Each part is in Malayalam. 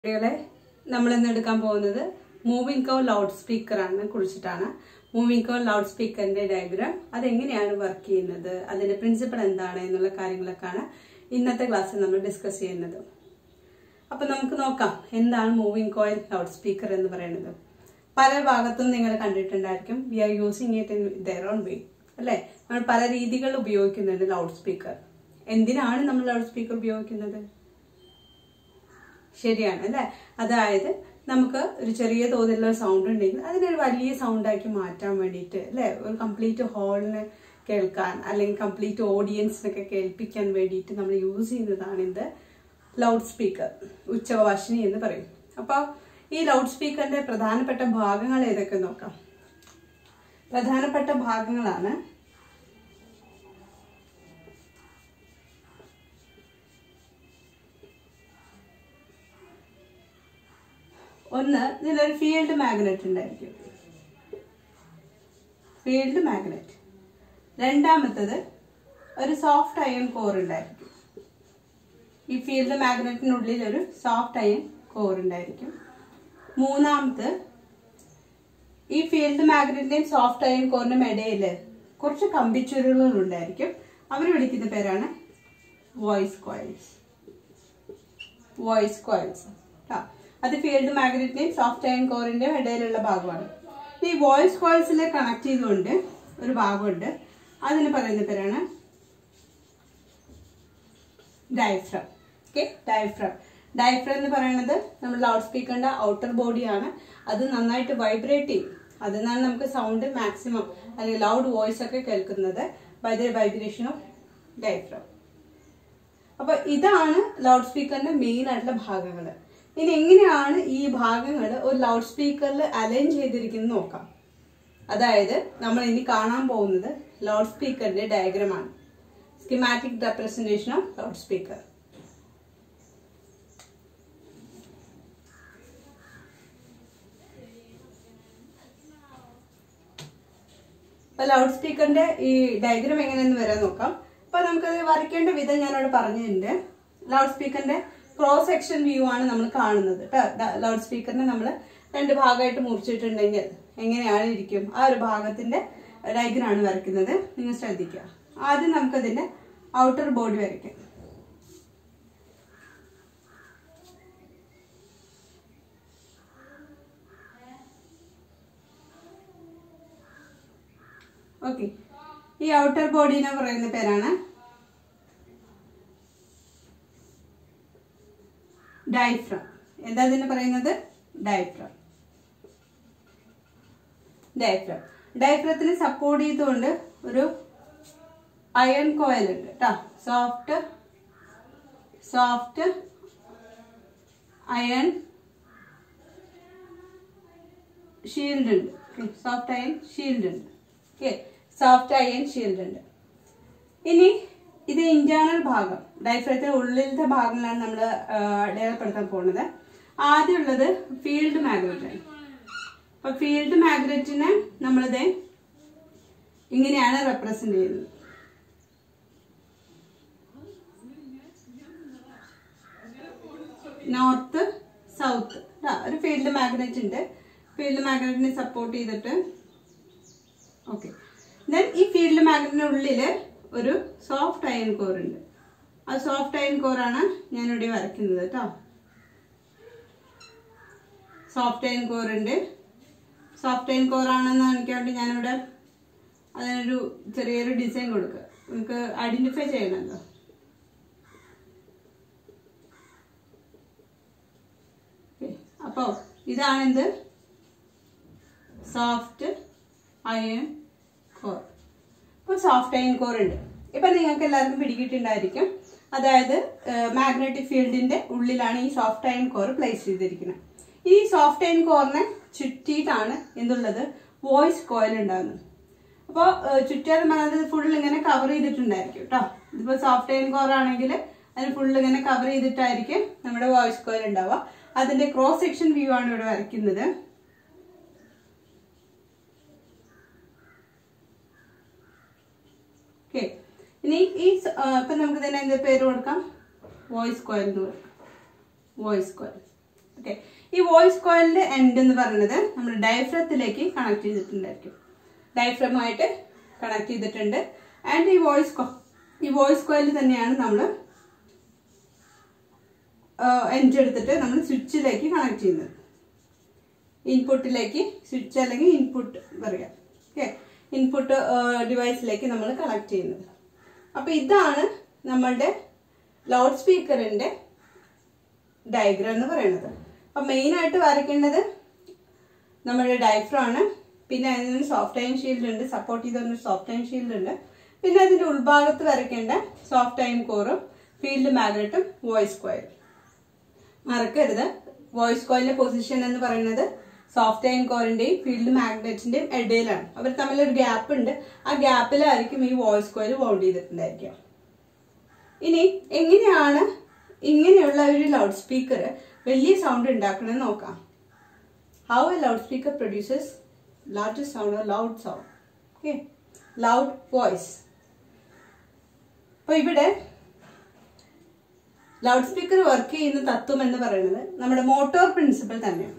കുട്ടികളെ നമ്മൾ ഇന്ന് എടുക്കാൻ പോകുന്നത് മൂവിംഗ് കോ ലൗഡ് സ്പീക്കറാണ് കുറിച്ചിട്ടാണ് മൂവിംഗ് കോ ലൗഡ് സ്പീക്കറിന്റെ ഡയഗ്രാം അതെങ്ങനെയാണ് വർക്ക് ചെയ്യുന്നത് അതിന്റെ പ്രിൻസിപ്പൾ എന്താണ് എന്നുള്ള കാര്യങ്ങളൊക്കെയാണ് ഇന്നത്തെ ക്ലാസ്സിൽ നമ്മൾ ഡിസ്കസ് ചെയ്യുന്നത് അപ്പൊ നമുക്ക് നോക്കാം എന്താണ് മൂവിംഗ് കോയിൽ ലൗഡ് സ്പീക്കർ എന്ന് പറയുന്നത് പല ഭാഗത്തും നിങ്ങൾ കണ്ടിട്ടുണ്ടായിരിക്കും we are using it in their own way അല്ലെ നമ്മൾ പല രീതികളിൽ ഉപയോഗിക്കുന്നുണ്ട് ലൗഡ് സ്പീക്കർ എന്തിനാണ് നമ്മൾ ലൗഡ് സ്പീക്കർ ഉപയോഗിക്കുന്നത് ശരിയാണ് അല്ലെ അതായത് നമുക്ക് ഒരു ചെറിയ തോതിലുള്ള സൗണ്ട് ഉണ്ടെങ്കിൽ അതിനൊരു വലിയ സൗണ്ടാക്കി മാറ്റാൻ വേണ്ടിയിട്ട് അല്ലെ ഒരു കംപ്ലീറ്റ് ഹാളിന് കേൾക്കാൻ അല്ലെങ്കിൽ കംപ്ലീറ്റ് ഓഡിയൻസിനൊക്കെ കേൾപ്പിക്കാൻ വേണ്ടിയിട്ട് നമ്മൾ യൂസ് ചെയ്യുന്നതാണ് ഇത് ലൗഡ് സ്പീക്കർ ഉച്ചവാശിനി എന്ന് പറയും അപ്പോൾ ഈ ലൗഡ് സ്പീക്കറിന്റെ പ്രധാനപ്പെട്ട ഭാഗങ്ങൾ ഏതൊക്കെ നോക്കാം പ്രധാനപ്പെട്ട ഭാഗങ്ങളാണ് ഒന്ന് ഇതിലൊരു ഫീൽഡ് മാഗ്നറ്റ് ഉണ്ടായിരിക്കും ഫീൽഡ് മാഗ്നറ്റ് രണ്ടാമത്തത് ഒരു സോഫ്റ്റ് അയൺ കോർ ഉണ്ടായിരിക്കും ഈ ഫീൽഡ് മാഗ്നറ്റിനുള്ളിൽ ഒരു സോഫ്റ്റ് അയൺ കോർ ഉണ്ടായിരിക്കും മൂന്നാമത് ഈ ഫീൽഡ് മാഗ്നറ്റിന്റെയും സോഫ്റ്റ് അയൺ കോറിന്റെയും ഇടയിൽ കുറച്ച് കമ്പിച്ചുരുളുകൾ ഉണ്ടായിരിക്കും അവർ വിളിക്കുന്ന പേരാണ് വോയിസ് കോയിൽസ് വോയിസ് കോയിൽസ് അത് ഫീൽഡ് മാഗ്നറ്റിന്റെയും സോഫ്റ്റ് അയൺ കോറിന്റെയും ഇടയിലുള്ള ഭാഗമാണ് ഈ വോയിസ് കോയിൽസിൽ കണക്ട് ചെയ്തുകൊണ്ട് ഒരു ഭാഗമുണ്ട് അതിന് പറയുന്ന പേരാണ് ഡയഫ്രം ഓക്കെ ഡയഫ്രം ഡയഫ്രം എന്ന് പറയുന്നത് നമ്മൾ ലൗഡ് സ്പീക്കറിന്റെ ഔട്ടർ ബോഡിയാണ് അത് നന്നായിട്ട് വൈബ്രേറ്റ് ചെയ്യും അതിനാണ് നമുക്ക് സൗണ്ട് മാക്സിമം അല്ലെങ്കിൽ ലൗഡ് വോയിസ് ഒക്കെ കേൾക്കുന്നത് by the vibration of diaphragm അപ്പൊ ഇതാണ് ലൗഡ് സ്പീക്കറിന്റെ മെയിൻ ആയിട്ടുള്ള ഭാഗങ്ങൾ ഇനി എങ്ങനെയാണ് ഈ ഭാഗങ്ങൾ ഒരു ലൗഡ് സ്പീക്കറിൽ അലൈൻ ചെയ്തിരിക്കുന്നത് നോക്കാം അതായത് നമ്മൾ ഇനി കാണാൻ പോകുന്നത് ലൗഡ് സ്പീക്കറിന്റെ ഡയഗ്രമാണ് schematic representation of loud speaker അപ്പൊ ലൗഡ് സ്പീക്കറിന്റെ ഈ ഡയഗ്രാം എങ്ങനെയെന്ന് വരാൻ നോക്കാം അപ്പൊ നമുക്കത് വരയ്ക്കേണ്ട വിധം ഞാനവിടെ പറഞ്ഞിട്ടുണ്ട് ലൗഡ് സ്പീക്കറിന്റെ ക്രോസ് സെക്ഷൻ വ്യൂ ആണ് നമ്മൾ കാണുന്നത് ലൗഡ് സ്പീക്കറിനെ നമ്മൾ രണ്ട് ഭാഗമായിട്ട് മുറിച്ചിട്ടുണ്ടെങ്കിൽ എങ്ങനെയാണ് ഇരിക്കും ആ ഒരു ഭാഗത്തിന്റെ ഡയഗ്രാണ് വരയ്ക്കുന്നത് നിങ്ങൾ ശ്രദ്ധിക്കുക ആദ്യം നമുക്കതിന്റെ ഔട്ടർ ബോഡി വരയ്ക്കാം ഓക്കെ ഈ ഔട്ടർ ബോഡിനെ പറയുന്ന പേരാണ് ഡയഫ്രം എന്താ ഇതിന് പറയുന്നത് ഡയഫ്രം ഡയഫ്രം ഡയഫ്രത്തിന് സപ്പോർട്ട് ചെയ്തുകൊണ്ട് ഒരു അയൺ കോയിൽ ഉണ്ട് കേട്ടോ സോഫ്റ്റ് സോഫ്റ്റ് അയൺ ഷീൽഡ് ഉണ്ട് സോഫ്റ്റ് അയൺ ഷീൽഡ് ഉണ്ട് ഓക്കെ സോഫ്റ്റ് അയൺ ഷീൽഡ് ഉണ്ട് ഇനി ഇത് ഇന്റേണൽ ഭാഗം ഡയഫ്രത്തിന്റെ ഉള്ളിലത്തെ ഭാഗങ്ങളാണ് നമ്മൾ അടയാളപ്പെടുത്താൻ പോകുന്നത് ആദ്യമുള്ളത് ഫീൽഡ് മാഗ്നറ്റ് ആണ് അപ്പൊ ഫീൽഡ് മാഗ്നറ്റിനെ നമ്മളിത് ഇങ്ങനെയാണ് റെപ്രസെന്റ് ചെയ്യുന്നത് നോർത്ത് സൗത്ത് ഒരു ഫീൽഡ് മാഗ്നറ്റ് ഉണ്ട് ഫീൽഡ് മാഗ്നറ്റിനെ സപ്പോർട്ട് ചെയ്തിട്ട് ഓക്കെ ദെൻ ഈ ഫീൽഡ് മാഗ്നറ്റിന്റെ ഉള്ളിൽ ഒരു സോഫ്റ്റ് അയൺ കോർ ഉണ്ട് ആ സോഫ്റ്റ് അയൺ കോറാണ് ഞാനിവിടെ വരയ്ക്കുന്നത് കേട്ടോ സോഫ്റ്റ് അയൺ കോർ ഉണ്ട് സോഫ്റ്റ് അയൺ കോർ ആണെന്ന് കാണിക്കാണ്ട് ഞാനിവിടെ അതിനൊരു ചെറിയൊരു ഡിസൈൻ കൊടുക്കുക നമുക്ക് ഐഡന്റിഫൈ ചെയ്യണമല്ലോ അപ്പോൾ ഇതാണെന്ത് സോഫ്റ്റ് അയൺ കോർ ഇപ്പോൾ സോഫ്റ്റ് അയൺ കോർ ഉണ്ട് ഇപ്പൊ നിങ്ങൾക്ക് എല്ലാവർക്കും പിടികിട്ടുണ്ടായിരിക്കും അതായത് മാഗ്നറ്റിക് ഫീൽഡിന്റെ ഉള്ളിലാണ് ഈ സോഫ്റ്റ് അയൺ കോർ പ്ലേസ് ചെയ്തിരിക്കുന്നത് ഈ സോഫ്റ്റ് അയൺ കോറിനെ ചുറ്റിയിട്ടാണ് എന്തുള്ളത് വോയിസ് കോയിൽ ഉണ്ടാകുന്നത് അപ്പോൾ ചുറ്റാതെ പറഞ്ഞത് ഫുൾ ഇങ്ങനെ കവർ ചെയ്തിട്ടുണ്ടായിരിക്കും കേട്ടോ ഇതിപ്പോൾ സോഫ്റ്റ് അയൺ കോർ ആണെങ്കിൽ അതിന് ഫുൾ ഇങ്ങനെ കവർ ചെയ്തിട്ടായിരിക്കും നമ്മുടെ വോയിസ് കോയിൽ ഉണ്ടാവുക അതിന്റെ ക്രോസ് സെക്ഷൻ വ്യൂ ആണ് ഇവിടെ വരയ്ക്കുന്നത് ഓക്കെ ഇനി ഈ ഇപ്പൊ നമുക്ക് തന്നെ എന്താ പേര് കൊടുക്കാം വോയിസ് കോയിൽ എന്ന് കൊടുക്കാം വോയിസ് കോയിൽ ഓക്കെ ഈ വോയിസ് കോയിലിന്റെ എൻഡ് എന്ന് പറയുന്നത് നമ്മൾ ഡയഫ്രത്തിലേക്ക് കണക്ട് ചെയ്തിട്ടുണ്ടായിരിക്കും ഡയഫ്രമായിട്ട് കണക്ട് ചെയ്തിട്ടുണ്ട് ആൻഡ് ഈ വോയിസ് ഈ വോയിസ് കോയിൽ തന്നെയാണ് നമ്മൾ എൻഡ് എടുത്തിട്ട് നമ്മൾ സ്വിച്ചിലേക്ക് കണക്ട് ചെയ്യുന്നത് ഇൻപുട്ടിലേക്ക് സ്വിച്ച് അല്ലെങ്കിൽ ഇൻപുട്ട് പറയാം ഓക്കെ ഇൻപുട്ട് ഡിവൈസിലേക്ക് നമ്മൾ കണക്ട് ചെയ്യുന്നത് അപ്പോൾ ഇതാണ് നമ്മളുടെ ലൗഡ് സ്പീക്കറിൻ്റെ ഡയഗ്രാം എന്ന് പറയുന്നത് അപ്പം മെയിനായിട്ട് വരയ്ക്കേണ്ടത് നമ്മുടെ ഡയഫ്രം ആണ് പിന്നെ അതിന് സോഫ്റ്റ് ടൈം ഷീൽഡ് ഉണ്ട് സപ്പോർട്ട് ചെയ്ത സോഫ്റ്റ് ടൈം ഷീൽഡ് ഉണ്ട് പിന്നെ അതിൻ്റെ ഉൾഭാഗത്ത് വരയ്ക്കേണ്ട സോഫ്റ്റ് ടൈം കോറും ഫീൽഡ് മാഗ്നറ്റും വോയിസ് കോയിൽ മറക്കരുത് വോയിസ് കോയിലിന്റെ പൊസിഷൻ എന്ന് പറയുന്നത് സോഫ്റ്റ് ടൈം കോറിന്റെയും ഫീൽഡ് മാഗ്നറ്റിന്റെയും ഇടയിലാണ് അവർ തമ്മിലൊരു ഗ്യാപ്പ് ഉണ്ട് ആ ഗ്യാപ്പിലായിരിക്കും ഈ വോയിസ് കോയിൽ ബൗണ്ട് ചെയ്തിട്ടുണ്ടായിരിക്കുക ഇനി എങ്ങനെയാണ് ഇങ്ങനെയുള്ള ഒരു ലൗഡ് സ്പീക്കർ വലിയ സൗണ്ട് ഉണ്ടാക്കണമെന്ന് നോക്കാം how a loud speaker produces largest sound loud sound okay loud voice അപ്പോൾ ഇവിടെ ലൗഡ് സ്പീക്കർ വർക്ക് ചെയ്യുന്ന തത്വം എന്ന് പറയുന്നത് നമ്മുടെ മോട്ടോർ പ്രിൻസിപ്പിൾ തന്നെയാണ്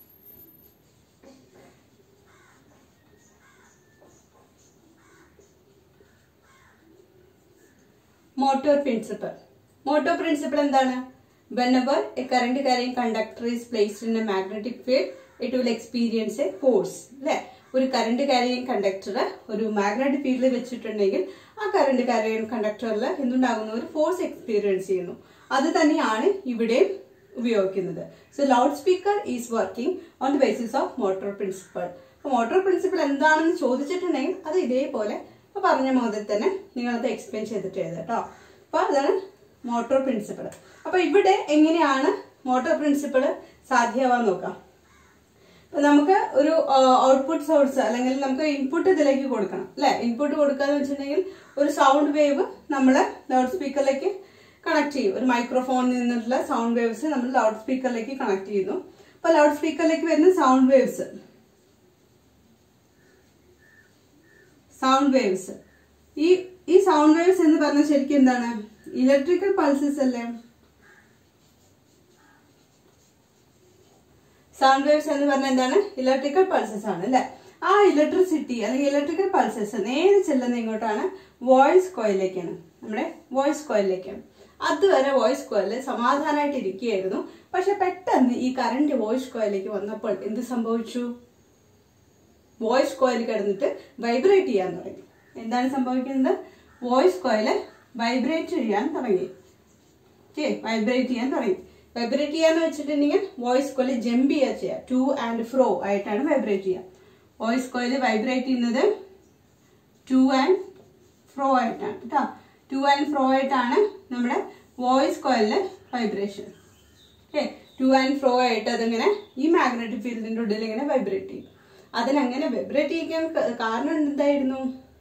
മോട്ടോർ പ്രിൻസിപ്പിൾ മോട്ടോർ പ്രിൻസിപ്പിൾ എന്താണ് whenever a current carrying conductor is placed in a magnetic field it will experience a force അല്ലെ ഒരു കറന്റ് carrying കണ്ടക്ടർ ഒരു മാഗ്നറ്റിക് ഫീൽഡിൽ വെച്ചിട്ടുണ്ടെങ്കിൽ ആ കറന്റ് carrying കണ്ടക്ടറിൽ എന്തുണ്ടാകുന്നു ഒരു ഫോഴ്സ് എക്സ്പീരിയൻസ് ചെയ്യുന്നു അത് തന്നെയാണ് ഇവിടെ ഉപയോഗിക്കുന്നത് so loud speaker is working on the basis of motor principle അപ്പോൾ മോട്ടോർ പ്രിൻസിപ്പിൾ എന്താണെന്ന് ചോദിച്ചിട്ടുണ്ടെങ്കിൽ അത് ഇതേപോലെ ഇപ്പൊ പറഞ്ഞ മുതൽ തന്നെ നിങ്ങളത് എക്സ്പ്ലെയിൻ ചെയ്തിട്ട് എഴുതുക കേട്ടോ അപ്പോൾ അതാണ് മോട്ടോർ പ്രിൻസിപ്പിൾ അപ്പോൾ ഇവിടെ എങ്ങനെയാണ് മോട്ടോർ പ്രിൻസിപ്പിൾ സാധ്യമാവാൻ നോക്കാം ഇപ്പൊ നമുക്ക് ഒരു ഔട്ട്പുട്ട് സോഴ്സ് അല്ലെങ്കിൽ നമുക്ക് ഇൻപുട്ട് ഇതിലേക്ക് കൊടുക്കണം അല്ലെ ഇൻപുട്ട് കൊടുക്കാന്ന് വെച്ചിട്ടുണ്ടെങ്കിൽ ഒരു സൗണ്ട് വേവ് നമ്മൾ ലൗഡ് സ്പീക്കറിലേക്ക് കണക്ട് ചെയ്യും ഒരു മൈക്രോഫോണിൽ നിന്നുള്ള സൗണ്ട് വേവ്സ് നമ്മൾ ലൗഡ് സ്പീക്കറിലേക്ക് കണക്ട് ചെയ്യുന്നു അപ്പൊ ലൗഡ് സ്പീക്കറിലേക്ക് വരുന്ന സൗണ്ട് വേവ്സ് സൗണ്ട് വേവ്സ് ഈ ഈ സൗണ്ട് വേവ്സ് എന്ന് പറഞ്ഞാൽ ശരിക്കും എന്താണ് ഇലക്ട്രിക്കൽ പൾസസ് അല്ലേ സൗണ്ട് വേവ്സ് എന്ന് പറഞ്ഞാൽ എന്താണ് ഇലക്ട്രിക്കൽ പൾസസ് ആണ് അല്ലെ ആ ഇലക്ട്രിസിറ്റി അല്ലെങ്കിൽ ഇലക്ട്രിക്കൽ പൾസസ് നേരെ ചെല്ലുന്ന ഇങ്ങോട്ടാണ് വോയിസ് കോയിലേക്കാണ് നമ്മുടെ വോയിസ് കോയിലേക്കാണ് അതുവരെ വോയിസ് കോയില് സമാധാനമായിട്ട് ഇരിക്കുകയായിരുന്നു പക്ഷെ പെട്ടെന്ന് ഈ കറണ്ട് വോയിസ് കോയിലേക്ക് വന്നപ്പോൾ എന്ത് സംഭവിച്ചു വോയിസ് കോയിൽ കിടന്നിട്ട് വൈബ്രേറ്റ് ചെയ്യാൻ തുടങ്ങി എന്താണ് സംഭവിക്കുന്നത് വോയിസ് കോയില് വൈബ്രേറ്റ് ചെയ്യാൻ തുടങ്ങി ഓക്കെ വൈബ്രേറ്റ് ചെയ്യാൻ തുടങ്ങി വൈബ്രേറ്റ് ചെയ്യാന്ന് വെച്ചിട്ടുണ്ടെങ്കിൽ വോയിസ് കോയിൽ ജമ്പ് ചെയ്യുക ചെയ്യുക ടു ആൻഡ് ഫ്രോ ആയിട്ടാണ് വൈബ്രേറ്റ് ചെയ്യുക വോയിസ് കോയിൽ വൈബ്രേറ്റ് ചെയ്യുന്നത് ടു ആൻഡ് ഫ്രോ ആയിട്ടാണ് കേട്ടോ ടു ആൻഡ് ഫ്രോ ആയിട്ടാണ് നമ്മുടെ വോയിസ് കോയിലിലെ vibration okay to and fro ആയിട്ട് അതിങ്ങനെ ഈ മാഗ്നറ്റിക് ഫീൽഡിന്റെ ഉള്ളിൽ ഇങ്ങനെ വൈബ്രേറ്റ് ചെയ്യും അതിനങ്ങനെ വൈബ്രേറ്റ് ചെയ്യിക്കാൻ ക- കാരണം എന്തായിരുന്നു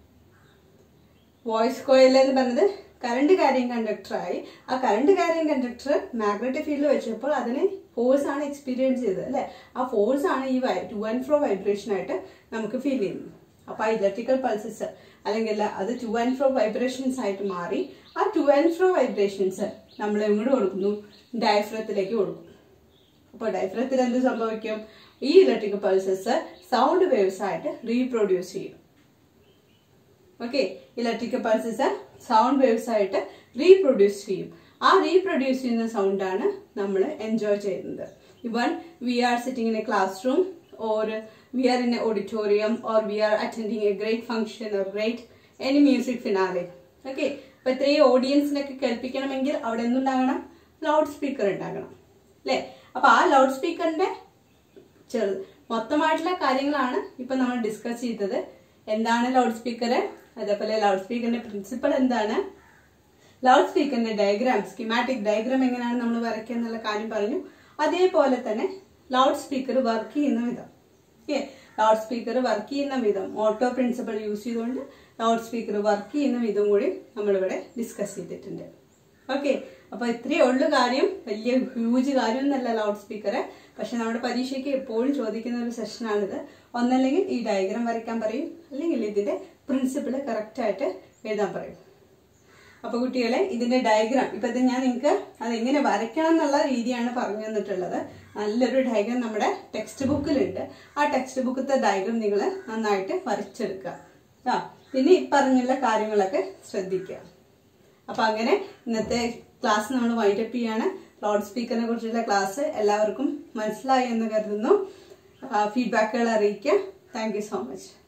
വോയിസ് കോയിൽ എന്ന് പറഞ്ഞത് കറണ്ട് കാര്യം കണ്ടക്ടറായി ആ കറണ്ട് കാര്യം കണ്ടക്ടർ മാഗ്നറ്റിക് ഫീൽഡ് വെച്ചപ്പോൾ അതിന് ഫോഴ്സ് ആണ് എക്സ്പീരിയൻസ് ചെയ്തത് അല്ലെ ആ ഫോഴ്സ് ആണ് ഈ ടു ആൻഡ് ഫ്രോ വൈബ്രേഷൻ ആയിട്ട് നമുക്ക് ഫീൽ ചെയ്യുന്നത് അപ്പൊ ആ ഇലക്ട്രിക്കൽ പൾസസ് അല്ലെങ്കിൽ അത് ടു ആൻഡ് ഫ്രോ വൈബ്രേഷൻസ് ആയിട്ട് മാറി ആ ടു ആൻഡ് ഫ്രോ വൈബ്രേഷൻസ് നമ്മൾ എങ്ങോട്ട് കൊടുക്കുന്നു ഡയഫ്രത്തിലേക്ക് കൊടുക്കും അപ്പോൾ ഡയഫ്രത്തിൽ എന്ത് സംഭവിക്കും ഈ ഇലക്ട്രിക്കൽ പൾസസ് സൗണ്ട് വേവ്സ് ആയിട്ട് റീപ്രൊഡ്യൂസ് ചെയ്യും okay electrical pulses sound waves ആയിട്ട് റീപ്രൊഡ്യൂസ് ചെയ്യും ആ റീപ്രൊഡ്യൂസ് ചെയ്യുന്ന സൗണ്ടാണ് നമ്മൾ എൻജോയ് ചെയ്യുന്നത് even we are sitting in a classroom or we are in a auditorium or we are attending a great function or great any music finale okay അപ്പൊ ഇത്രയും ഓഡിയൻസിനൊക്കെ കേൾപ്പിക്കണമെങ്കിൽ അവിടെ എന്തുണ്ടാകണം ലൗഡ് സ്പീക്കർ ഉണ്ടാകണം അല്ലേ അപ്പൊ ആ ലൗഡ് സ്പീക്കറിന്റെ ചെറു മൊത്തമായിട്ടുള്ള കാര്യങ്ങളാണ് ഇപ്പൊ നമ്മൾ ഡിസ്കസ് ചെയ്തത് എന്താണ് ലൗഡ് സ്പീക്കർ അതേപോലെ ലൗഡ് സ്പീക്കറിന്റെ പ്രിൻസിപ്പൾ എന്താണ് ലൗഡ് സ്പീക്കറിന്റെ ഡയഗ്രാം സ്കിമാറ്റിക് ഡയഗ്രാം എങ്ങനെയാണ് നമ്മൾ വരയ്ക്കുക എന്നുള്ള കാര്യം പറഞ്ഞു അതേപോലെ തന്നെ ലൗഡ് സ്പീക്കർ വർക്ക് ചെയ്യുന്ന വിധം ഓക്കെ ലൗഡ് സ്പീക്കർ വർക്ക് ചെയ്യുന്ന വിധം ഓട്ടോ പ്രിൻസിപ്പൾ യൂസ് ചെയ്തുകൊണ്ട് ലൗഡ് സ്പീക്കർ വർക്ക് ചെയ്യുന്ന വിധം കൂടി നമ്മളിവിടെ ഡിസ്കസ് ചെയ്തിട്ടുണ്ട് ഓക്കെ അപ്പൊ ഇത്രയേ ഉള്ളു കാര്യം വലിയ ഹ്യൂജ് കാര്യമൊന്നുമല്ല ലൗഡ് സ്പീക്കർ പക്ഷെ നമ്മുടെ പരീക്ഷയ്ക്ക് എപ്പോഴും ചോദിക്കുന്ന ഒരു സെഷനാണിത് ഒന്നല്ലെങ്കിൽ ഈ ഡയഗ്രാം വരയ്ക്കാൻ പറയും അല്ലെങ്കിൽ ഇതിന്റെ പ്രിൻസിപ്പിൾ കറക്റ്റ് ആയിട്ട് എഴുതാൻ പറയും അപ്പൊ കുട്ടികളെ ഇതിന്റെ ഡയഗ്രാം ഇപ്പൊ ഇത് ഞാൻ നിങ്ങൾക്ക് അതെങ്ങനെ വരയ്ക്കണം എന്നുള്ള രീതിയാണ് പറഞ്ഞു തന്നിട്ടുള്ളത് നല്ലൊരു ഡയഗ്രാം നമ്മുടെ ടെക്സ്റ്റ് ബുക്കിലുണ്ട് ആ ടെക്സ്റ്റ് ബുക്കിലത്തെ ഡയഗ്രാം നിങ്ങൾ നന്നായിട്ട് വരച്ചെടുക്കുക ആ പിന്നെ ഈ പറഞ്ഞുള്ള കാര്യങ്ങളൊക്കെ ശ്രദ്ധിക്കുക അപ്പൊ അങ്ങനെ ഇന്നത്തെ ക്ലാസ് നമ്മൾ വൈൻഡപ്പ് ചെയ്യാണ് ലൗഡ് സ്പീക്കറിനെ കുറിച്ചുള്ള ക്ലാസ് എല്ലാവർക്കും മനസ്സിലായി എന്ന് കരുതുന്നു ഫീഡ്ബാക്കുകൾ അറിയിക്കുക താങ്ക് യു സോ മച്ച്